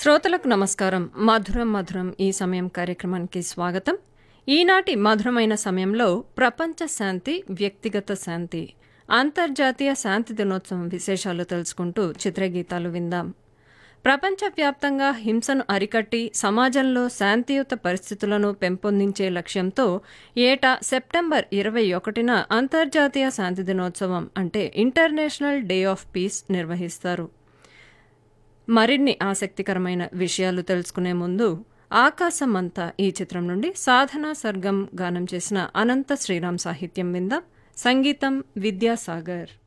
శ్రోతలకు నమస్కారం మధురం మధురం ఈ సమయం కార్యక్రమానికి స్వాగతం ఈనాటి మధురమైన సమయంలో ప్రపంచ శాంతి వ్యక్తిగత శాంతి అంతర్జాతీయ శాంతి దినోత్సవం విశేషాలు తెలుసుకుంటూ చిత్రగీతాలు విందాం ప్రపంచవ్యాప్తంగా హింసను అరికట్టి సమాజంలో శాంతియుత పరిస్థితులను పెంపొందించే లక్ష్యంతో ఏటా సెప్టెంబర్ ఇరవై ఒకటిన అంతర్జాతీయ శాంతి దినోత్సవం అంటే ఇంటర్నేషనల్ డే ఆఫ్ పీస్ నిర్వహిస్తారు మరిన్ని ఆసక్తికరమైన విషయాలు తెలుసుకునే ముందు ఆకాశం అంతా ఈ చిత్రం నుండి సాధన సర్గం గానం చేసిన అనంత శ్రీరామ్ సాహిత్యం విందాం సంగీతం విద్యాసాగర్